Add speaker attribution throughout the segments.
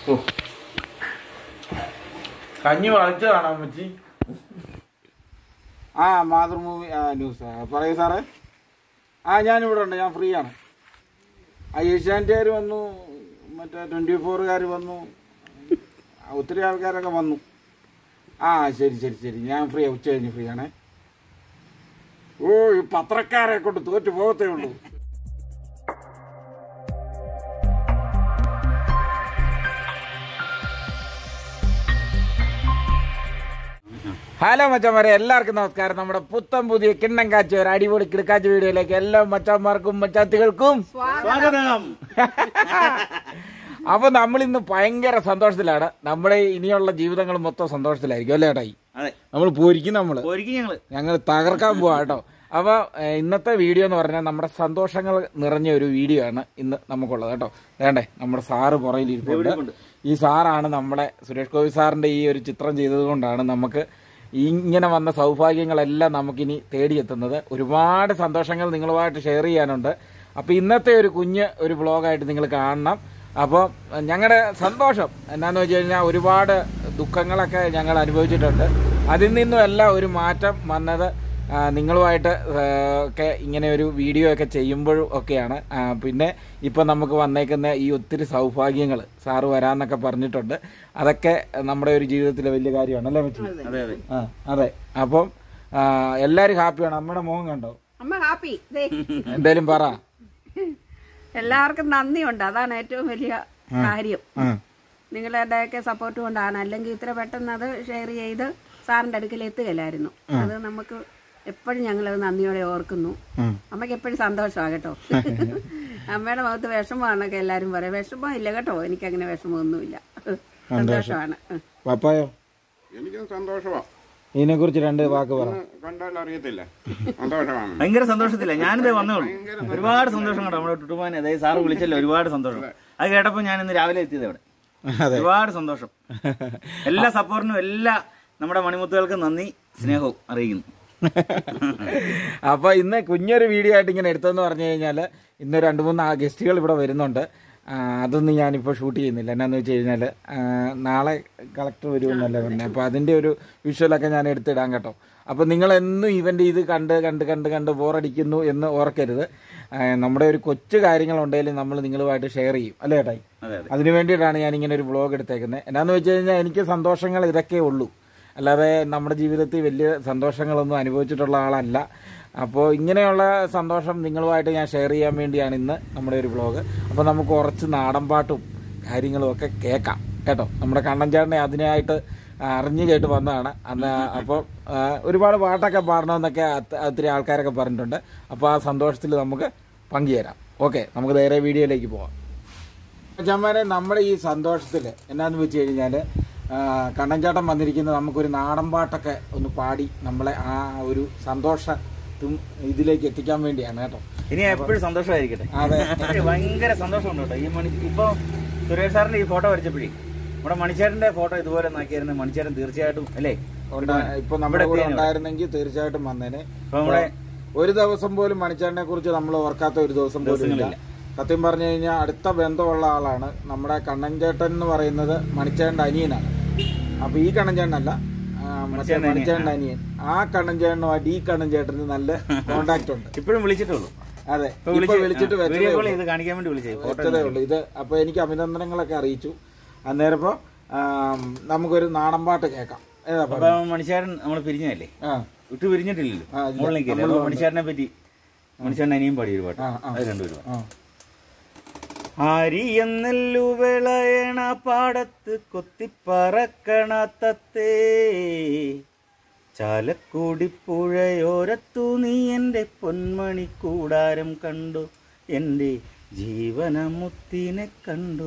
Speaker 1: ഓ കഞ്ഞി വളച്ചതാണോ അമ്മച്ചി
Speaker 2: ആ മാതൃഭൂമി ആ, ന്യൂസ് ആ, പറയൂ സാറേ ആ ഞാനിവിടെ ഉണ്ട് ഞാൻ ഫ്രീ ആണ് ആ ഏഷ്യാനെറ്റുകാർ വന്നു മറ്റേ ട്വൻറ്റി ഫോറുകാർ വന്നു ആ, ഒത്തിരി ആൾക്കാരൊക്കെ വന്നു ആ ശരി ശരി ശരി ഞാൻ ഫ്രീ ഉച്ച കഴിഞ്ഞ് ഫ്രീ ആണേ ഓ ഈ പത്രക്കാരെ കൊണ്ട് തോറ്റു പോകത്തേ ഉള്ളൂ ഹലോ മച്ചന്മാരെ എല്ലാവർക്കും നമസ്കാരം നമ്മുടെ പുത്തൻ പുതിയ കിണ്ണം കാച്ച ഒരു അടിപൊളി കിടക്കാച്ച വീഡിയോയിലേക്ക് എല്ലാ മച്ചന്മാർക്കും മച്ചാത്തികൾക്കും
Speaker 1: സ്വാഗതം
Speaker 2: അപ്പൊ നമ്മൾ ഇന്ന് ഭയങ്കര സന്തോഷത്തിലാണ് നമ്മുടെ ഇനിയുള്ള ജീവിതങ്ങൾ മൊത്തം സന്തോഷത്തിലായിരിക്കും അല്ലേ ഏട്ടായി
Speaker 1: അതെ
Speaker 2: നമ്മൾ പോരിക്കും നമ്മള്
Speaker 1: ഒരിക്കൽ ഞങ്ങള്
Speaker 2: ഞങ്ങൾ തകർക്കാൻ പോവാ കേട്ടോ അപ്പൊ ഏഹ്, ഇന്നത്തെ വീഡിയോ എന്ന് പറഞ്ഞാൽ നമ്മുടെ സന്തോഷങ്ങൾ നിറഞ്ഞ ഒരു വീഡിയോ ആണ് ഇന്ന് നമുക്കുള്ളത് കേട്ടോ വേണ്ടേ നമ്മുടെ സാറ് പുറയിൽ ഇരിപ്പുണ്ട് ഈ സാറാണ് നമ്മുടെ സുരേഷ് ഗോപി സാറിന്റെ ഈ ഒരു ചിത്രം ചെയ്തത് കൊണ്ടാണ് നമുക്ക് ഇങ്ങനെ വന്ന സൗഭാഗ്യങ്ങളെല്ലാം നമുക്കിനി തേടിയെത്തുന്നത് ഒരുപാട് സന്തോഷങ്ങൾ നിങ്ങളുമായിട്ട് ഷെയർ ചെയ്യാനുണ്ട് അപ്പൊ ഇന്നത്തെ ഒരു കുഞ്ഞ് ഒരു വ്ളോഗായിട്ട് നിങ്ങൾ കാണണം അപ്പോൾ ഞങ്ങളുടെ സന്തോഷം എന്നാന്ന് വെച്ച് കഴിഞ്ഞാൽ ഒരുപാട് ദുഃഖങ്ങളൊക്കെ ഞങ്ങൾ അനുഭവിച്ചിട്ടുണ്ട് അതിൽ നിന്നും എല്ലാം ഒരു മാറ്റം വന്നത് ആ, നിങ്ങളുമായിട്ട് ആ, ഒക്കെ ഇങ്ങനെ ഒരു വീഡിയോ ഒക്കെ ചെയ്യുമ്പോഴും ഒക്കെയാണ് ആ, പിന്നെ ഇപ്പം നമുക്ക് വന്നേക്കുന്ന ഈ ഒത്തിരി സൗഭാഗ്യങ്ങൾ സാറ് വരാന്നൊക്കെ പറഞ്ഞിട്ടുണ്ട് അതൊക്കെ നമ്മുടെ ഒരു ജീവിതത്തിലെ വലിയ കാര്യമാണ് അല്ലേ മച്ചി
Speaker 1: അതെ അതെ
Speaker 2: ആ അതെ അപ്പം ആ, എല്ലാവരും ഹാപ്പിയാണ് അമ്മയുടെ മുഖം കണ്ടോ
Speaker 3: അമ്മ ഹാപ്പി ദേ
Speaker 2: എന്തേലും പറ
Speaker 3: എല്ലാവർക്കും നന്ദിയുണ്ട് അതാണ് ഏറ്റവും വലിയ കാര്യം
Speaker 2: ആ
Speaker 3: നിങ്ങളുടെയൊക്കെ സപ്പോർട്ട് കൊണ്ടാണ് അല്ലെങ്കിൽ ഇത്ര പെട്ടെന്ന് അത് ഷെയർ ചെയ്ത് സാറിന്റെ അടുക്കൽ എത്തുകയില്ലായിരുന്നു അത് നമുക്ക് എപ്പോഴും ഞങ്ങൾ നന്ദിയോടെ ഓർക്കുന്നു
Speaker 2: ഉം.
Speaker 3: അമ്മയ്ക്ക് എപ്പോഴും സന്തോഷമാണ് കേട്ടോ അമ്മയുടെ മുഖത്ത് വിഷമമാണൊക്കെ എല്ലാരും പറയാം വിഷമം ഇല്ല കേട്ടോ എനിക്ക് അങ്ങനെ വിഷമമൊന്നുമില്ല സന്തോഷമാണ് ഉം.
Speaker 2: പപ്പായോ
Speaker 4: എനിക്കും സന്തോഷമാണ്
Speaker 2: ഇതിനെ കുറിച്ച് രണ്ട് വാക്ക് പറ
Speaker 4: കണ്ടാൽ അറിയത്തില്ല സന്തോഷമാണ്
Speaker 1: ഭയങ്കര സന്തോഷത്തില്ല ഞാനിതേ വന്നേ ഉള്ളൂ ഒരുപാട് സന്തോഷം കേട്ടോ നമ്മുടെ ടുട്ടുമാനെ അതായത് സാറ് വിളിച്ചല്ലോ ഒരുപാട് സന്തോഷം അത് കേട്ടപ്പോ ഞാൻ ഇന്ന് രാവിലെ എത്തിയത് അവിടെ
Speaker 2: അതെ
Speaker 1: ഒരുപാട് സന്തോഷം എല്ലാ സപ്പോർട്ടിനും എല്ലാ നമ്മുടെ മണിമുത്തുകൾക്കും നന്ദി സ്നേഹവും അറിയിക്കുന്നു
Speaker 2: അപ്പൊ ഇന്ന് കുഞ്ഞൊരു വീഡിയോ ആയിട്ട് ഇങ്ങനെ എടുത്തതെന്ന് പറഞ്ഞു കഴിഞ്ഞാല് ഇന്ന് രണ്ട് മൂന്ന് ഗസ്റ്റുകൾ ഇവിടെ വരുന്നുണ്ട് ആ, അതൊന്നും ഞാനിപ്പോൾ ഷൂട്ട് ചെയ്യുന്നില്ല എന്നാന്ന് വെച്ച് കഴിഞ്ഞാൽ നാളെ കളക്ടർ വരുമെന്നല്ലേ പറഞ്ഞത് അപ്പോൾ അതിൻ്റെ ഒരു വിഷ്വലൊക്കെ ഞാൻ എടുത്തിടാം കേട്ടോ അപ്പോൾ നിങ്ങൾ എന്നും ഇവൻ്റെ ഇത് കണ്ട് കണ്ട് കണ്ട് കണ്ട് ബോറടിക്കുന്നു എന്ന് ഓർക്കരുത് ആ, നമ്മുടെ ഒരു കൊച്ചു കാര്യങ്ങളുണ്ടെങ്കിലും നമ്മൾ നിങ്ങളുമായിട്ട് ഷെയർ ചെയ്യും അല്ലേ ഏട്ടായി
Speaker 1: അതെ അതെ
Speaker 2: അതിനു വേണ്ടിയിട്ടാണ് ഞാൻ ഇങ്ങനെ ഒരു വ്ളോഗ് എടുത്തേക്കുന്നത് എന്നാന്ന് വെച്ച് കഴിഞ്ഞാൽ എനിക്ക് സന്തോഷങ്ങൾ ഇതൊക്കെ ഉള്ളൂ അല്ലാതെ നമ്മുടെ ജീവിതത്തിൽ വലിയ സന്തോഷങ്ങളൊന്നും അനുഭവിച്ചിട്ടുള്ള ആളല്ല അപ്പോൾ ഇങ്ങനെയുള്ള സന്തോഷം നിങ്ങളുമായിട്ട് ഞാൻ ഷെയർ ചെയ്യാൻ വേണ്ടിയാണ് ഇന്ന് നമ്മുടെ ഒരു വ്ളോഗ് അപ്പോൾ നമുക്ക് കുറച്ച് നാടൻ പാട്ടും കാര്യങ്ങളും ഒക്കെ കേൾക്കാം കേട്ടോ നമ്മുടെ കണ്ണൻചാട്ടനെ അതിനായിട്ട് അറിഞ്ഞു കേട്ട് വന്നതാണ് അന്ന് അപ്പോൾ ആ, ഒരുപാട് പാട്ടൊക്കെ പാടണമെന്നൊക്കെ അത് ഒത്തിരി ആൾക്കാരൊക്കെ പറഞ്ഞിട്ടുണ്ട് അപ്പോൾ ആ സന്തോഷത്തിൽ നമുക്ക് പങ്കുചേരാം ഓക്കെ നമുക്ക് നേരെ വീഡിയോയിലേക്ക് പോവാം ചമ്മാരെ നമ്മുടെ ഈ സന്തോഷത്തിൽ എന്നാന്ന് വെച്ച് കഴിഞ്ഞാൽ കണ്ണൻചാട്ടം വന്നിരിക്കുന്നത് നമുക്കൊരു നാടൻ പാട്ടൊക്കെ ഒന്ന് പാടി നമ്മളെ ആ ഒരു സന്തോഷത്തും ഇതിലേക്ക് എത്തിക്കാൻ വേണ്ടിയാണ് കേട്ടോ
Speaker 1: ഇനി എപ്പോഴും സന്തോഷമായിരിക്കട്ടെ
Speaker 2: അതെ
Speaker 1: എനിക്ക് ഭയങ്കര സന്തോഷമുണ്ട് കേട്ടോ ഈ മണി ഇപ്പൊ സുരേഷ് സാറിന്റെ ഈ ഫോട്ടോ വരച്ചപ്പോഴേ നമ്മുടെ മണിച്ചേട്ടന്റെ ഫോട്ടോ ഇതുപോലെ നോക്കിയായിരുന്നു മണിച്ചേട്ടൻ തീർച്ചയായിട്ടും അല്ലേ
Speaker 2: ഉണ്ട്. ഇപ്പൊ നമ്മുടെ കൂടെ ഉണ്ടായിരുന്നെങ്കിൽ തീർച്ചയായിട്ടും വന്നേനെ
Speaker 1: ഇപ്പൊ നമ്മുടെ
Speaker 2: ഒരു ദിവസം പോലും മണിച്ചാടിനെ കുറിച്ച് നമ്മൾ ഓർക്കാത്ത ഒരു ദിവസം പോലും ഇല്ല സത്യം പറഞ്ഞു കഴിഞ്ഞാൽ അടുത്ത ബന്ധമുള്ള ആളാണ് നമ്മുടെ കണ്ണൻചേട്ടൻ എന്ന് പറയുന്നത് മണിച്ചേട്ടൻ്റെ അനിയനാണ് അപ്പൊ ഈ കണ്ണൻചേട്ടനല്ല ആ, മറ്റേ മണിച്ചേട്ടൻ്റെ അനിയൻ ആ കണ്ണൻചേട്ടനുമായിട്ട് ഈ കണ്ണൻചേട്ടന് നല്ല കോണ്ടാക്ട് ഉണ്ട്
Speaker 1: ഇപ്പോഴും വിളിച്ചിട്ടുള്ളൂ
Speaker 2: അതെ
Speaker 1: ഇപ്പൊ
Speaker 2: ഇപ്പൊ വിളിച്ചിട്ട്
Speaker 1: വീഡിയോ
Speaker 2: വെച്ചതേ
Speaker 1: കോൾ
Speaker 2: ഉള്ളൂ.
Speaker 1: ചെയ്ത് കാണിക്കാൻ വേണ്ടി വിളിച്ചേ ഫോട്ടോ
Speaker 2: വെച്ചതേ ഉള്ളൂ ഇത് അപ്പൊ എനിക്ക് അഭിനന്ദനങ്ങളൊക്കെ അറിയിച്ചു അന്നേരം ഇപ്പൊ നമുക്കൊരു നാടൻ പാട്ട് കേൾക്കാം ഏതാ
Speaker 1: അപ്പൊ
Speaker 2: പാട്ട്?
Speaker 1: മണിച്ചേട്ടൻ നമ്മൾ പിരിഞ്ഞതല്ലേ
Speaker 2: ആ
Speaker 1: വിട്ടു പിരിഞ്ഞിട്ടില്ലല്ലോ
Speaker 2: ആ, ഇല്ല.
Speaker 1: മുകളിലേക്കല്ലേ അപ്പൊ മണിച്ചേട്ടനെ പറ്റി മണിച്ചേട്ടൻ അനിയും പാടി ഒരു പാട്ട്
Speaker 2: ആ, ആ.
Speaker 1: അത് രണ്ടുപേരും
Speaker 2: ആ
Speaker 1: ആരിയെന്നല്ലു വിളയണ പാടത്ത് കൊത്തിപ്പറക്കണ തത്തേ ചാലക്കുടി പുഴയോരത്തു നീ എൻ്റെ പൊന്മണി കൂടാരം കണ്ടു എൻ്റെ ജീവനമുത്തിനെ കണ്ടു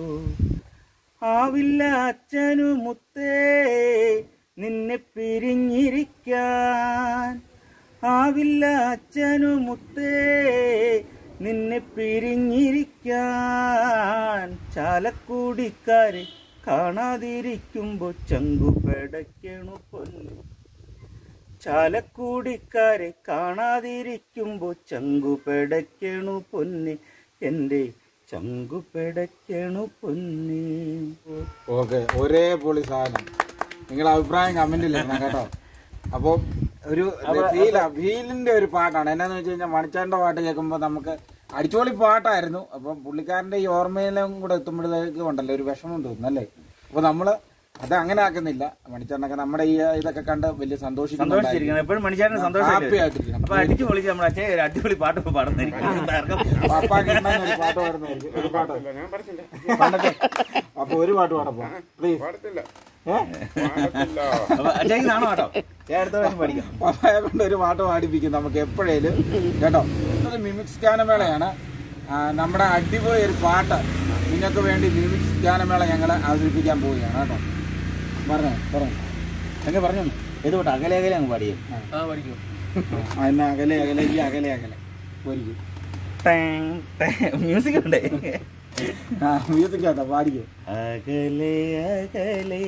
Speaker 1: ആവില്ല അച്ഛനു മുത്തേ നിന്നെ പിരിഞ്ഞിരിക്കാൻ ആവില്ല അച്ഛനു മുത്തേ നിന്നെ പിരിഞ്ഞിരിക്കാൻ ചാലക്കൂടിക്കാരെ കാണാതിരിക്കുമ്പോ ചങ്കു പെടയ്ക്കണു പൊന്നു ചാലക്കൂടിക്കാരെ കാണാതിരിക്കുമ്പോ ചങ്കു പെടയ്ക്കണു പൊന്നെ എൻ്റെ ചങ്കു പെടയ്ക്കണു പൊന്നി
Speaker 2: ഓക്കെ ഒരേ പൊളി സാധനം നിങ്ങളുടെ അഭിപ്രായം കമന്റിൽ ഇടണം കേട്ടോ അപ്പോൾ ഒരു ഫീല ഫീലിന്റെ ഒരു പാട്ടാണ് എന്നാന്ന് വെച്ച് കഴിഞ്ഞാൽ മണിച്ചാണ്ട പാട്ട് കേൾക്കുമ്പോൾ നമുക്ക് അടിച്ചുപൊളി പാട്ടായിരുന്നു അപ്പം പുള്ളിക്കാരന്റെ ഈ ഓർമ്മയിലും കൂടെ എത്തുമ്പോഴത്തേക്ക് ഉണ്ടല്ലോ ഒരു വിഷമം തോന്നുന്നു അല്ലേ അപ്പൊ നമ്മള് അത് അങ്ങനെ ആക്കുന്നില്ല മണിച്ചാണ്ടൊക്കെ നമ്മുടെ ഈ ഇതൊക്കെ കണ്ട് വലിയ സന്തോഷിക്കുന്നു
Speaker 1: സന്തോഷിച്ചിരിക്കണം എപ്പോഴും മനുഷ്യനെ
Speaker 2: ഹാപ്പി
Speaker 1: സന്തോഷം
Speaker 2: ആയിട്ടിരിക്കണം
Speaker 1: അപ്പൊ അടിച്ചു പൊളിച്ച് നമ്മുടെ അച്ഛൻ ഒരു അടിപൊളി പാട്ട് പാടുന്നതായിരിക്കും തകർക്കാൻ പോകും.
Speaker 2: പാപ്പാക്ക് ഇടുന്ന ഒരു പാട്ട് പാടുന്നതായിരിക്കും ഒരു പാട്ട്
Speaker 4: ഇല്ല, ഞാൻ പഠിച്ചില്ല
Speaker 2: പണ്ടൊക്കെ അപ്പൊ ഒരു പാട്ട് പാടപ്പോ പ്ലീസ്
Speaker 4: പാടത്തില്ല
Speaker 2: ഏഹ്
Speaker 4: പാടത്തില്ല
Speaker 1: അപ്പൊ അച്ഛക്ക് നാണോ കേട്ടോ ഞാൻ അടുത്ത പ്രാവശ്യം പഠിക്കാം
Speaker 2: പപ്പായെ കൊണ്ട് ഒരു പാട്ട് പാടിപ്പിക്കും നമുക്ക് എപ്പോഴേലും കേട്ടോ ഇത് മിമിക്സ് ഗാനമേളയാണ് ആ, നമ്മുടെ അടിപൊളി ഒരു പാട്ട് നിങ്ങൾക്ക് വേണ്ടി മിമിക്സ് ഗാനമേള ഞങ്ങൾ അവതരിപ്പിക്കാൻ പോവുകയാണ് കേട്ടോ പറഞ്ഞോ പറഞ്ഞു
Speaker 1: എങ്ങനെ പറഞ്ഞു ഏത് പാട്ട് അകലെ അകലെ അങ്ങ് പാടിയേ
Speaker 2: ആ എന്നാ അകലെ അകലെ ഈ അകലെ അകലെ ഒരിക്കും
Speaker 1: മ്യൂസിക് ഉണ്ടേ
Speaker 2: ആ മ്യൂസിക് കേട്ടോ പാടിക്കോ
Speaker 1: അകലെ അകലെ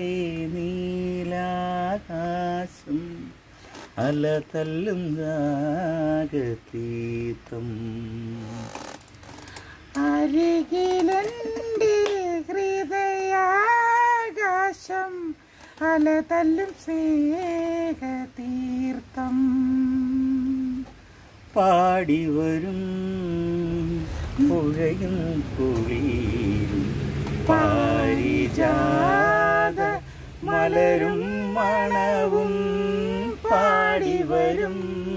Speaker 1: നീലാകാശം അല തല്ലും രാഗതീതം
Speaker 2: അരികിലെന്റെ ഹൃദയാകാശം അലതല്ലും സ്നേഹതീർത്ഥം
Speaker 1: പാടി വരും പുഴയും കുളിരും പാരിജാത മലരും മണവും പാടി വരും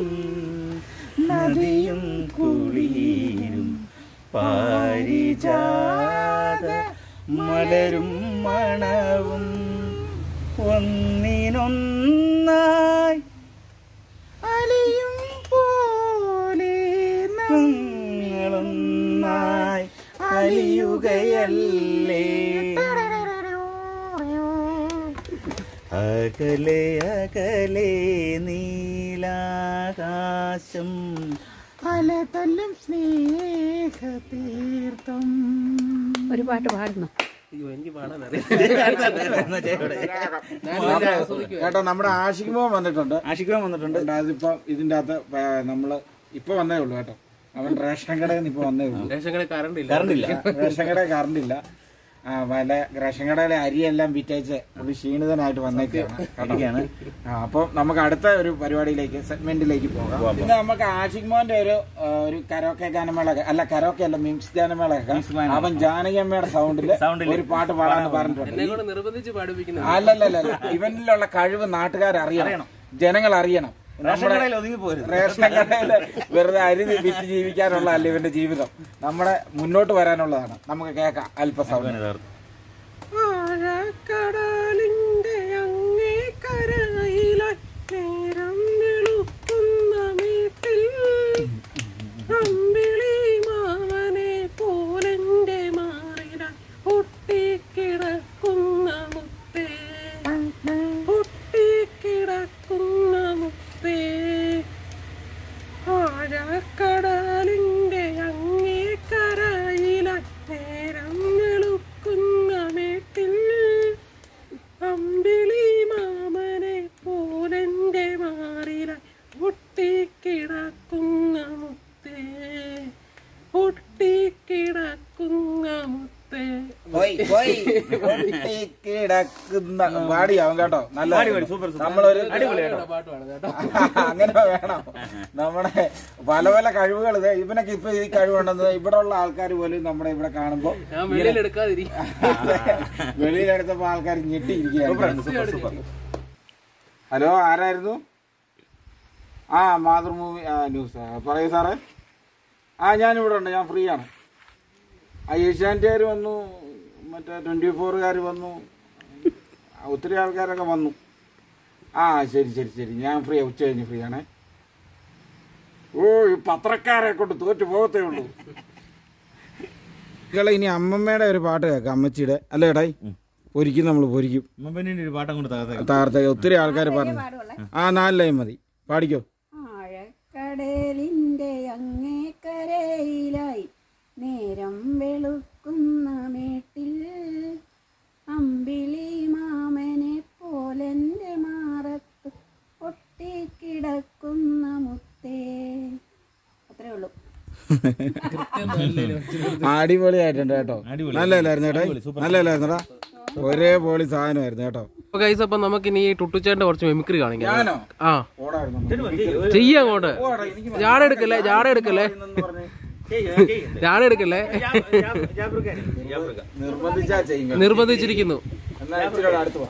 Speaker 1: നദിയും കുളിരും പാരിജാത മലരും മണവും ഒന്നിനൊന്നായി
Speaker 2: അലിയും പോലെ
Speaker 1: ഞങ്ങളൊന്നായി അലിയുകയല്ലേ അകലെ അകലെ നീലാകാശം
Speaker 2: അലതല്ലും സ്നേഹതീർത്ഥം
Speaker 3: ഒരു പാട്ട് പാടുന്നു
Speaker 2: കേട്ടോ നമ്മുടെ ആഷിക് മോൻ വന്നിട്ടുണ്ട്
Speaker 1: ആഷിക്കാൻ വന്നിട്ടുണ്ട്
Speaker 2: ഉണ്ട്. അതിപ്പോ ഇതിന്റെ അകത്ത് പ- നമ്മള് ഇപ്പൊ വന്നേ ഉള്ളൂ കേട്ടോ അവൻ റേഷൻ കടയിൽ നിന്ന് ഇപ്പൊ വന്നേ ഉള്ളൂ
Speaker 1: കറണ്ടില്ല
Speaker 2: റേഷൻ കടയിൽ കറണ്ടില്ല ആ വല്ല റേഷൻ കടയിലെ അരിയെല്ലാം വിറ്റയച്ച് പുള്ളി ക്ഷീണിതനായിട്ട് വന്നേക്കാണ്
Speaker 1: ഇരിക്കുകയാണ്.
Speaker 2: അപ്പൊ നമുക്ക് അടുത്ത ഒരു പരിപാടിയിലേക്ക് സെഗ്മെന്റിലേക്ക് പോകാം
Speaker 1: പോവാം.
Speaker 2: പിന്നെ നമുക്ക് ആഷിക് മോന്റെ ഒരു ആ, ഒരു കരോക്കെ ഗാനമേള അല്ല കരോക്കെ അല്ല മിംസ് ഗാനമേള
Speaker 1: മിംസ് ഗാനമേള.
Speaker 2: അവൻ ജാനകിയമ്മയുടെ സൗണ്ടില്
Speaker 1: സൗണ്ടില്
Speaker 2: ഒരു പാട്ട് പാടാന്ന് പറഞ്ഞിട്ടുണ്ട്
Speaker 5: കൊണ്ട് നിർബന്ധിച്ച് പാടിപ്പിക്കുന്ന
Speaker 2: അല്ലല്ലല്ല ഇവനിലുള്ള കഴിവ് നാട്ടുകാർ അറിയണം ജനങ്ങൾ അറിയണം
Speaker 1: റേഷൻ കടയിൽ ഒതുങ്ങി പോരുത്
Speaker 2: റേഷൻ കടയില് വെറുതെ അരി വിറ്റ് ജീവിക്കാനുള്ള അല്ല ഇവന്റെ ജീവിതം നമ്മുടെ മുന്നോട്ട് വരാനുള്ളതാണ് നമുക്ക് കേൾക്കാം അല്പസൗകര്യം
Speaker 5: ആഴക്കടലിന്റെ അങ്ങേ കരയിലായി നേരം വെളുക്കുന്ന വീട്ടിൽ അമ്പിളി മാമനെ പോലെന്റെ മാറിലായി ഒട്ടിക്കിടക്കുന്ന മുത്തേ ഒട്ടിക്കിടക്കുന്ന മുത്തേ ആഴക്കടലിന്റെ അങ്ങേ കരയിലായി നേരം വെളുക്കുന്ന മേട്ടിൽ അമ്പിളി മാമനെ പോലെന്റെ മാറിലായി ഒട്ടിക്കിടക്കുന്ന മുത്തേ ഒട്ടിക്കിടക്കുന്ന മുത്തേ
Speaker 2: കിടക്കുന്ന പാടി അവൻ കേട്ടോ നല്ല
Speaker 1: അടിപൊളി, സൂപ്പർ, സൂപ്പർ.
Speaker 2: നമ്മളൊരു
Speaker 1: അടിപൊളി കേട്ടോ.
Speaker 5: പാട്ടുമാണ് കേട്ടോ
Speaker 2: അങ്ങനെ വേണം നമ്മുടെ പല പല കഴിവുകൾ ഇവനൊക്കെ ഇപ്പൊ ഈ കഴിവുണ്ടെന്ന് ഇവിടെ ഉള്ള ആൾക്കാർ പോലും നമ്മുടെ ഇവിടെ കാണുമ്പോ
Speaker 5: ഞാൻ വെളിയിൽ എടുക്കാതിരിക്കും
Speaker 2: വെളിയിലെടുത്തപ്പോ ആൾക്കാർ ഞെട്ടിയിരിക്കുകയാണ് ഹലോ ആരായിരുന്നു ആ മാതൃഭൂമി ആ ന്യൂസ് പറയൂ സാറേ ആ ഞാനിവിടെ ഉണ്ട് ഞാൻ ഫ്രീ ആണ് ആ ഏഷ്യാനെറ്റുകാർ വന്നു മറ്റേ ട്വൻറ്റി ഫോറുകാർ വന്നു ആ, ഒത്തിരി ആൾക്കാരൊക്കെ വന്നു ആ ശരി ശരി ശരി ഞാൻ ഫ്രീ ഉച്ച കഴിഞ്ഞ് ഫ്രീ ആണേ ഓ ഈ പത്രക്കാരെ കൊണ്ട് തോറ്റു പോകത്തേ ഉള്ളൂ ഇയാളെ ഇനി അമ്മമ്മയുടെ ഒരു പാട്ട് കേൾക്കാം അമ്മച്ചിയുടെ അല്ലേ ഏട്ടായി പൊരിക്കും നമ്മൾ പൊരിക്കും
Speaker 1: അമ്മപ്പന്നിന്റെ ഒരു പാട്ടം കൊണ്ട് തകർത്തേക്കാം
Speaker 2: താർത്ത ഒത്തിരി ആൾക്കാർ പറഞ്ഞു ആ നാല് ലൈൻ മതി പാടിക്കോ
Speaker 3: ആഴക്കടലിന്റെ അങ്ങേക്കരയിലായി നേരം വെളുക്കുന്ന മേട്ടിൽ അമ്പിളി മാമനെ പോലെന്റെ മാറത്ത് ഒട്ടിക്കിടക്കുന്ന മുത്തേ അത്രേ ഉള്ളൂ
Speaker 2: അടിപൊളിയായിട്ടുണ്ട് കേട്ടോ
Speaker 1: അടിപൊളി.
Speaker 2: നല്ലല്ലായിരുന്നു കേട്ടോ
Speaker 1: അടിപൊളി, സൂപ്പർ.
Speaker 2: നല്ലല്ലായിരുന്നടാ ഒരേ പൊളി സാധനമായിരുന്നു കേട്ടോ
Speaker 5: അപ്പൊ ഗൈസ് അപ്പൊ നമുക്ക് ഇനി ടുട്ടുച്ചേട്ടന്റെ കുറച്ച് മെമിക്രി കാണിക്കാം
Speaker 2: ഞാനോ
Speaker 5: ആ
Speaker 2: ഓടായിരുന്നു
Speaker 5: ചെയ്യ അങ്ങോട്ട് ജാട എടുക്കല്ലേ ജാട എടുക്കല്ലേ ജാട എടുക്കല്ലേ
Speaker 2: നിർബന്ധിച്ചാ ചെയ്യും കേട്ടോ.
Speaker 5: നിർബന്ധിച്ചിരിക്കുന്നു
Speaker 2: എന്നാ ഇച്ചിരി കൂടെ അടുത്ത് പോ.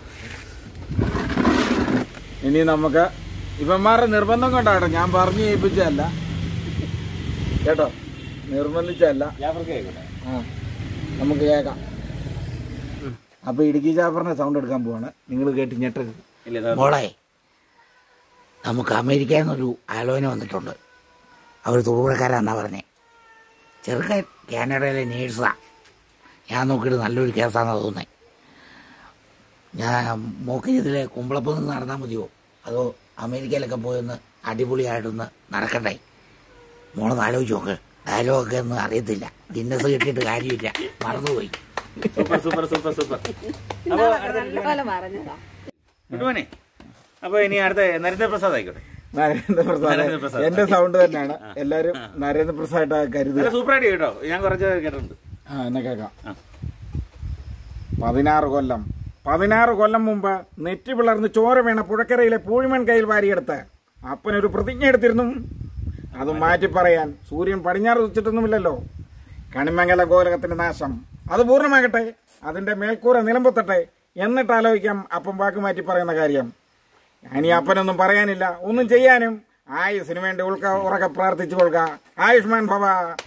Speaker 2: ഇനി നമുക്ക് ഇവന്മാരുടെ നിർബന്ധം കൊണ്ടാട്ടോ ഞാൻ പറഞ്ഞു ഏൽപ്പിച്ചതല്ല കേട്ടോ നിർബന്ധിച്ചല്ല ആ നമുക്ക് കേൾക്കാം അപ്പൊ ഇടുക്കി ജാഫറിന്റെ സൗണ്ട് എടുക്കാൻ പോവാണ് നിങ്ങൾ കേട്ട് ഞെട്ടരുത്
Speaker 6: മോളെ നമുക്ക് അമേരിക്കയിൽ നിന്നൊരു ആലോചന വന്നിട്ടുണ്ട് അവർ തൊടുപുഴക്കാരാന്നാ പറഞ്ഞേ ചെറുക്കൻ കാനഡയിലെ നേഴ്സാ ഞാൻ നോക്കിയിട്ട് നല്ലൊരു കേസാണെന്ന് തോന്നുന്നത് ഞാൻ മോക്ക് ഇതിലെ കുമ്പളപ്പം നിന്ന് നടന്നാൽ മതിയോ അതോ അമേരിക്കയിലൊക്കെ പോയൊന്ന് അടിപൊളിയായിട്ടൊന്ന് നടക്കണ്ടേ മോളൊന്ന് ആലോചിച്ച് നോക്ക് ഡയലോഗൊക്കെ ഒന്നും അറിയത്തില്ല ഗിന്നസ് കിട്ടിയിട്ട് കാര്യമില്ല മറന്നുപോയി
Speaker 1: സൂപ്പർ സൂപ്പർ സൂപ്പർ സൂപ്പർ അപ്പൊ
Speaker 3: നല്ലപോലെ പറഞ്ഞതാ
Speaker 1: കിട്ടുവാനേ അപ്പൊ ഇനി അടുത്ത നരേന്ദ്രപ്രസാദ് ആയിക്കോട്ടെ
Speaker 2: നരേന്ദ്രപ്രസാദ്
Speaker 1: നരേന്ദ്രപ്രസാദ്.
Speaker 2: എന്റെ സൗണ്ട് തന്നെയാണ് എല്ലാരും നരേന്ദ്രപ്രസാദ് കരുതുക
Speaker 1: നല്ല സൂപ്പർ ആയിട്ട് കേട്ടോ ഞാൻ കുറച്ച് കേട്ടിട്ടുണ്ട്
Speaker 2: ആ എന്നാ കേൾക്കാം
Speaker 1: ആ.
Speaker 2: പതിനാറ് കൊല്ലം പതിനാറ് കൊല്ലം മുമ്പ് നെറ്റി പിളർന്ന് ചോര വീണ പുഴക്കരയിലെ പൂഴിമൺ കയ്യിൽ വാരിയെടുത്ത് അപ്പനൊരു പ്രതിജ്ഞ എടുത്തിരുന്നു അത് മാറ്റി പറയാൻ സൂര്യൻ പടിഞ്ഞാറ് ഉദിച്ചിട്ടൊന്നുമില്ലല്ലോ കണിമംഗല ഗോലകത്തിന്റെ നാശം അത് പൂർണ്ണമാകട്ടെ അതിന്റെ മേൽക്കൂര നിലമ്പൊത്തട്ടെ എന്നിട്ട് ആലോചിക്കാം അപ്പം വാക്ക് മാറ്റി പറയുന്ന കാര്യം ഇനി അപ്പനൊന്നും പറയാനില്ല ഒന്നും ചെയ്യാനും ആയുസിന് വേണ്ടി ഉൾക്ക ഉറക്കെ പ്രാർത്ഥിച്ചു കൊള്ളുക ആയുഷ്മാൻ ഭവ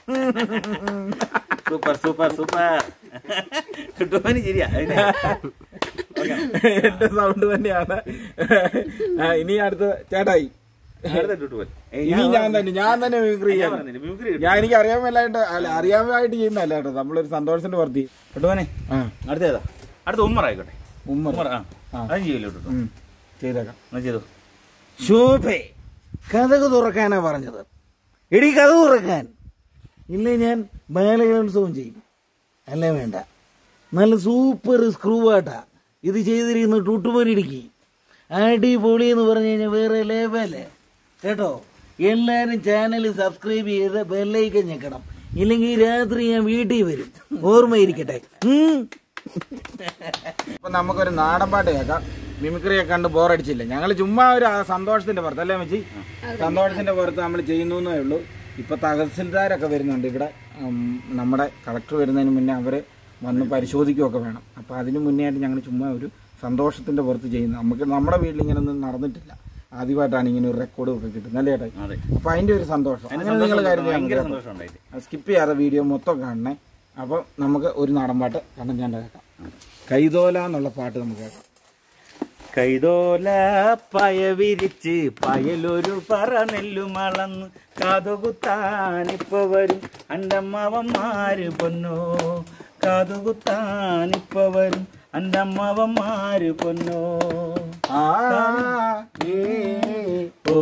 Speaker 1: സൂപ്പർ സൂപ്പർ സൂപ്പർ കിട്ടുവാനും ശരിയാ അതിനെ.
Speaker 2: എന്റെ സൗണ്ട് തന്നെയാണ് ആ, ഇനി അടുത്ത ചേട്ടായി
Speaker 1: അടുത്ത കിട്ടുവാൻ. ഏയ്
Speaker 2: ഇനി
Speaker 1: ഞാൻ
Speaker 2: ഞാൻ തന്നെ ഞാൻ തന്നെ മിമിക്രി
Speaker 1: ഞാൻ
Speaker 2: ചെയ്യാം
Speaker 1: പറഞ്ഞില്ലേ, mimicry കിട്ടും.
Speaker 2: ഞാൻ എനിക്ക് അറിയാൻ മേലായിട്ട് അല്ല അറിയാമായിട്ട് ചെയ്യുന്നല്ല കേട്ടോ നമ്മളൊരു സന്തോഷത്തിന്റെ വർത്തി
Speaker 1: കിട്ടുവാനേ
Speaker 2: ആ
Speaker 1: അടുത്ത ഏതാ അടുത്ത ഉമ്മർ ആയിക്കോട്ടെ
Speaker 2: ഉമ്മർ
Speaker 1: ഉമ്മർ ആ
Speaker 2: ആ.
Speaker 1: അതും ചെയ്യല്ലോ കേട്ടോ
Speaker 2: ഉം, ചെയ്തേക്കാം
Speaker 1: എന്നാ ചെയ്തു
Speaker 6: ശോഭേ കഥക് തുറക്കാനാ പറഞ്ഞത് എടി കഥ തുറക്കാൻ ഇല്ലേ ഞാൻ ബാലകലോത്സവം ചെയ്യും അല്ലേ വേണ്ട നല്ല സൂപ്പർ സ്ക്രൂ ആട്ടാ ഇത് ചെയ്തിരിക്കുന്ന ടൂട്ടുപോലിടുക്കി അടിപൊളി എന്ന് പറഞ്ഞു കഴിഞ്ഞാൽ വേറെ ലേവല് കേട്ടോ എല്ലാരും ചാനൽ സബ്സ്ക്രൈബ് ചെയ്ത് ബെല്ലൈക്കൻ ഞെക്കണം ഇല്ലെങ്കിൽ രാത്രി ഞാൻ വീട്ടിൽ വരും ഓർമ്മയിരിക്കട്ടെ ഉം.
Speaker 2: അപ്പൊ നമുക്കൊരു നാടൻ പാട്ട് കേൾക്കാം മിമിക്രിയൊക്കെ കണ്ട് ബോറടിച്ചില്ല ഞങ്ങൾ ചുമ്മാ ഒരു ആ സന്തോഷത്തിന്റെ പുറത്ത് അല്ലേ മച്ചി സന്തോഷത്തിന്റെ പുറത്ത് നമ്മൾ ചെയ്യുന്നു എന്നേ ഉള്ളൂ ഇപ്പൊ തഹസിൽദാരൊക്കെ വരുന്നുണ്ട് ഇവിടെ ഉം, നമ്മുടെ കളക്ടർ വരുന്നതിന് മുന്നേ അവര് വന്ന് പരിശോധിക്കുകയൊക്കെ വേണം അപ്പൊ അതിന് മുന്നേ ആയിട്ട് ഞങ്ങൾ ചുമ്മാ ഒരു സന്തോഷത്തിന്റെ പുറത്ത് ചെയ്യുന്നത് നമുക്ക് നമ്മുടെ വീട്ടിൽ ഇങ്ങനെ ഒന്നും നടന്നിട്ടില്ല ആദ്യമായിട്ടാണ് ഇങ്ങനെ ഒരു റെക്കോർഡ് ഒക്കെ കിട്ടുന്നത് അല്ലേ ചേട്ടാ
Speaker 1: അതെ
Speaker 2: അപ്പൊ അതിന്റെ ഒരു സന്തോഷം
Speaker 1: അതിന്റെ
Speaker 2: അങ്ങനെ നിങ്ങൾ
Speaker 1: സന്തോഷം
Speaker 2: കാര്യം ചെയ്യാൻ
Speaker 1: ഭയങ്കര
Speaker 2: മതി കേട്ടോ.
Speaker 1: സന്തോഷം ഉണ്ടായിട്ട്
Speaker 2: സ്കിപ്പ് ചെയ്യാതെ വീഡിയോ മൊത്തം കാണണേ അപ്പം നമുക്ക് ഒരു നാടൻ പാട്ട് കണ്ണൻ ഞാൻ കേൾക്കാം കൈതോല എന്നുള്ള പാട്ട് നമുക്ക് കേൾക്കാം
Speaker 1: കൈതോല പയ വിരിച്ച് പയലൊരു പറ നെല്ലുമളന്ന് കാതുകുത്താനിപ്പോ വരും അണ്ടമ്മവന്മാര് പൊന്നോ കാതുകുത്താനിപ്പോ വരും അണ്ടമ്മവന്മാര് പൊന്നോ
Speaker 2: ആ
Speaker 1: ഏ, ഓ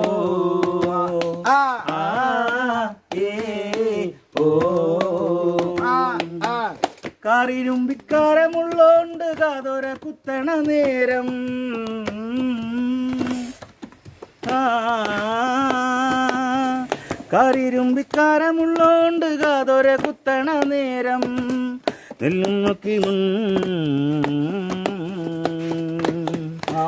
Speaker 2: ആ
Speaker 1: ആ ഏ ഓ
Speaker 2: ആ ആ
Speaker 1: കാറിരുമ്പിക്കാരമുള്ളോണ്ട് കാതോര കുത്തണ നേരം ആ, കാറിരുമ്പിക്കാരമുള്ളോണ്ട് കാതോര കുത്തണ നേരം നെല്ലും നോക്കി
Speaker 2: ആ.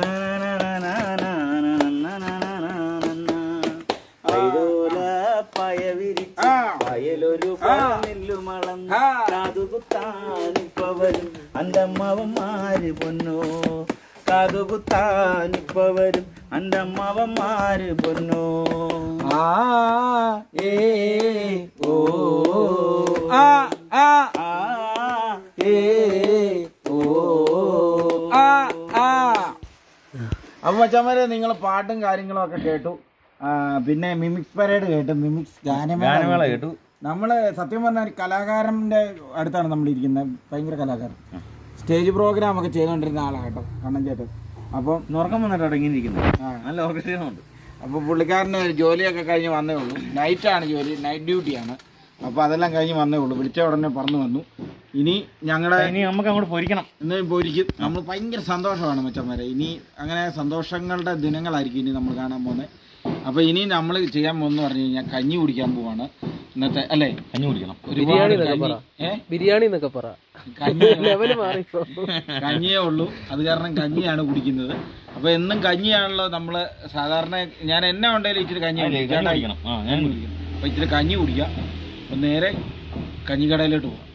Speaker 1: കൈതോല പയ വിരിച്ച്
Speaker 2: ആ.
Speaker 1: പയലൊരു നെല്ലുമളന്ന്
Speaker 2: ആ.
Speaker 1: കാതുകുത്താനിപ്പവരും അന്തമ്മവന്മാര് പൊന്നോ കാതുകുത്താനിപ്പവരും അന്തമ്മവന്മാര് പൊന്നോ
Speaker 2: ആ ഏ ഓ ആ ആ
Speaker 1: ആ
Speaker 2: ഏ ഓ ആ ആ അപ്പൊ മച്ചാമാരെ നിങ്ങൾ പാട്ടും കാര്യങ്ങളും ഒക്കെ കേട്ടു ആ, പിന്നെ മിമിക്സ് പരേഡ് കേട്ടു മിമിക്സ് ഗാനമേള
Speaker 1: ഗാനമേള
Speaker 2: കേട്ടു.
Speaker 1: കേട്ടു
Speaker 2: നമ്മള് സത്യം പറഞ്ഞാൽ ഒരു കലാകാരന്റെ അടുത്താണ് നമ്മൾ ഇരിക്കുന്നത് ഭയങ്കര കലാകാരൻ സ്റ്റേജ് പ്രോഗ്രാം ഒക്കെ ചെയ്തുകൊണ്ടിരുന്ന ആളാണ് കേട്ടോ കണ്ണൻ ചേട്ടൻ അപ്പം
Speaker 1: ഉറക്കം വന്നിട്ടോ ഇങ്ങനെ ഇരിക്കുന്നത്
Speaker 2: ആ.
Speaker 1: നല്ല ഓർക്കസ്ട്രയുണ്ട്
Speaker 2: അപ്പോൾ പുള്ളിക്കാരന് ജോലിയൊക്കെ കഴിഞ്ഞ് വന്നേ ഉള്ളൂ നൈറ്റാണ് ജോലി നൈറ്റ് ഡ്യൂട്ടിയാണ് അപ്പോൾ അതെല്ലാം കഴിഞ്ഞ് വന്നേ ഉള്ളൂ വിളിച്ച ഉടനെ പറഞ്ഞു വന്നു ഇനി ഞങ്ങളുടെ
Speaker 1: ഇനി നമുക്ക് അങ്ങോട്ട് പൊരിക്കണം
Speaker 2: ഇന്ന് പോയിരിക്കും നമ്മൾ ഭയങ്കര സന്തോഷമാണ് മച്ചന്മാരെ ഇനി അങ്ങനെ സന്തോഷങ്ങളുടെ ദിനങ്ങളായിരിക്കും ഇനി നമ്മൾ കാണാൻ പോകുന്നത് അപ്പൊ ഇനി നമ്മൾ ചെയ്യാൻ പോകുന്ന പറഞ്ഞു കഴിഞ്ഞാൽ കഞ്ഞി കുടിക്കാൻ പോവാണ് ഇന്നത്തെ അല്ലേ
Speaker 1: കഞ്ഞി കുടിക്കണം
Speaker 2: ഒരുപാട്
Speaker 5: എന്നൊക്കെ
Speaker 2: കഞ്ഞി
Speaker 5: പറ.
Speaker 2: ഏ
Speaker 5: ബിരിയാണി എന്നൊക്കെ പറ
Speaker 2: കഞ്ഞി
Speaker 5: ലെവല് മാറിപ്പോ
Speaker 2: കഞ്ഞിയേ ഉള്ളൂ അത് കാരണം കഞ്ഞിയാണ് കുടിക്കുന്നത് അപ്പൊ എന്നും കഞ്ഞിയാണല്ലോ നമ്മള് സാധാരണ ഞാൻ എന്നെ ഉണ്ടെങ്കിൽ ഇച്ചിരി കഞ്ഞി കുടിക്കും. ചേട്ടാ,
Speaker 1: കുടിക്കണം ആ ഞാൻ കുടിക്കണം
Speaker 2: അപ്പൊ ഇച്ചിരി കഞ്ഞി കുടിക്കാം അപ്പൊ നേരെ കഞ്ഞിക്കടയിലോട്ട് പോവാം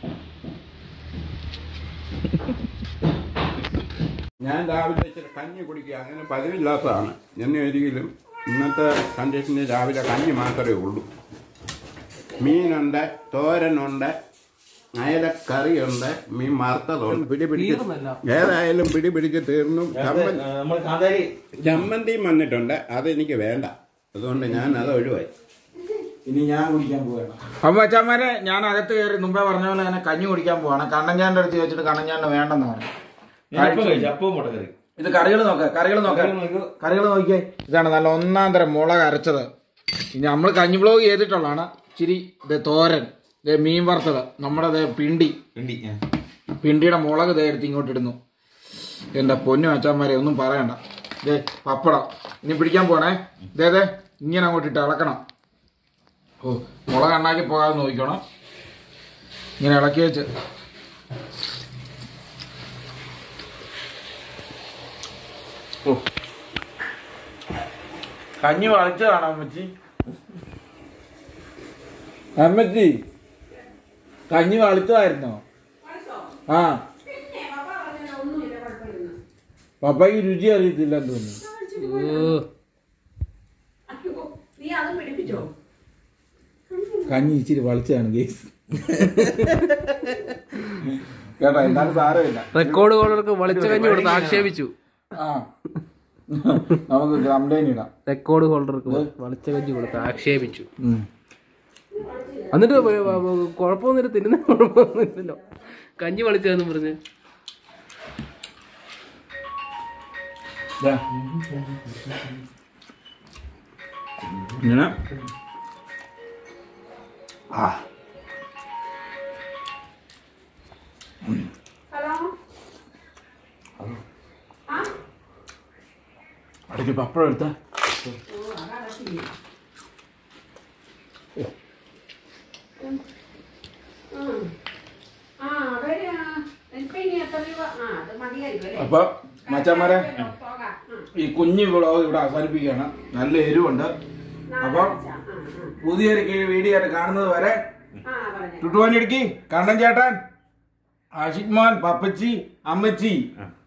Speaker 4: ഞാൻ രാവിലെ ഇച്ചിരി കഞ്ഞി കുടിക്കുക അങ്ങനെ പതിവില്ലാത്തതാണ് എന്നെ ഒരിക്കലും ഇന്നത്തെ കണ്ടീഷനിൽ രാവിലെ കഞ്ഞി മാത്രമേ ഉള്ളൂ മീനുണ്ട് തോരനുണ്ട് അയലക്കറിയുണ്ട് മീൻ വറുത്തതുണ്ട് പിടി പിടിച്ച് ഏതായാലും പിടി പിടിച്ച് തീർന്നു ചമ്മന്തി
Speaker 1: നമ്മൾ കാന്താരി
Speaker 4: ചമ്മന്തിയും വന്നിട്ടുണ്ട് അതെനിക്ക് വേണ്ട അതുകൊണ്ട് ഞാൻ അത് ഒഴിവായി
Speaker 2: ഇനി ഞാൻ കുടിക്കാൻ പോവാണ് അപ്പൊ അച്ഛന്മാരെ ഞാൻ അകത്ത് കയറി മുമ്പേ പറഞ്ഞ പോലെ തന്നെ കഞ്ഞി കുടിക്കാൻ പോവാണ് കണ്ണഞ്ചാന്റെ അടുത്ത് ചോദിച്ചിട്ട് കണ്ണഞ്ചാന്റെ വേണ്ടെന്ന് പറഞ്ഞു
Speaker 1: അപ്പം കഴിച്ചു അപ്പവും മുട്ടക്കറി
Speaker 2: ഇത് കറികൾ നോക്ക കറികൾ നോക്ക കറികൾ നോക്കിയേ ഇതാണ് നല്ല ഒന്നാം തരം മുളക് അരച്ചത് ഇനി നമ്മൾ കഞ്ഞി ബ്ലോഗ് ചെയ്തിട്ടുള്ളതാണ് ഇച്ചിരി ഇത് തോരൻ ഇത് മീൻ വറുത്തത് നമ്മുടെ ദേ പിണ്ടി
Speaker 1: പിണ്ടി ആ.
Speaker 2: പിണ്ടിയുടെ മുളക് ദേ എടുത്ത് ഇങ്ങോട്ട് ഇടുന്നു എന്റെ പൊന്നു അച്ഛന്മാരെ ഒന്നും പറയണ്ട ദേ പപ്പടം ഇനി പിടിക്കാൻ പോണേ ദേ ദേ ഇങ്ങനെ അങ്ങോട്ട് ഇട്ട് ഇളക്കണം ഓ മുളക് ഉണ്ടാക്കി പോകാതെ നോക്കിക്കോണം ഇങ്ങനെ ഇളക്കി വെച്ച് ഓ കഞ്ഞി വളച്ചതാണോ അമ്മച്ചി അമ്മച്ചി കഞ്ഞി വളിച്ചതായിരുന്നോ ആ പപ്പായ്ക്ക് രുചി അറിയത്തില്ലെന്ന് തോന്നുന്നു
Speaker 3: നീ അതും പിടിപ്പിച്ചോ
Speaker 2: കഞ്ഞി ഇച്ചിരി വളിച്ചതാണ് കേസ് കേട്ടോ എന്നാലും സാരമില്ല
Speaker 5: റെക്കോർഡ് ഹോൾഡർക്ക് വളിച്ച കഞ്ഞി കൊടുത്ത് ആക്ഷേപിച്ചു
Speaker 2: ആ നമുക്ക് കംപ്ലൈന്റ് ഇടാം
Speaker 5: റെക്കോർഡ് ഹോൾഡർക്ക് വളിച്ച കഞ്ഞി കൊടുത്ത് ആക്ഷേപിച്ചു എന്നിട്ട് വ- വ- വ- കുഴപ്പമൊന്നുമില്ല തിന്നുന്ന കുഴപ്പമൊന്നുമില്ലല്ലോ കഞ്ഞി വളിച്ചതെന്ന് പറഞ്ഞ്
Speaker 2: ദാ. ഇങ്ങനെ ആ
Speaker 3: ഹലോ
Speaker 2: അടയ്ക്ക് പപ്പടം എടുത്താ
Speaker 3: ആ അവര് ഇപ്പൊ ഇനി എത്ര രൂപ ആ അത് മതിയായിരിക്കും അല്ലേ
Speaker 2: അപ്പൊ മച്ചന്മാരെ
Speaker 3: പോകാം
Speaker 2: ഈ കുഞ്ഞു വ്ളോഗ് ഇവിടെ അവസാനിപ്പിക്കുകയാണ് നല്ല എരിവുണ്ട് അപ്പൊ പുതിയൊരു വീഡിയോ ആയിട്ട് കാണുന്നത് വരെ
Speaker 3: ആ പറഞ്ഞു
Speaker 2: ടുട്ടുവാൻ ഇടുക്കി കണ്ണൻ ചേട്ടൻ ആഷിഖ് മോൻ പപ്പച്ചി അമ്മച്ചി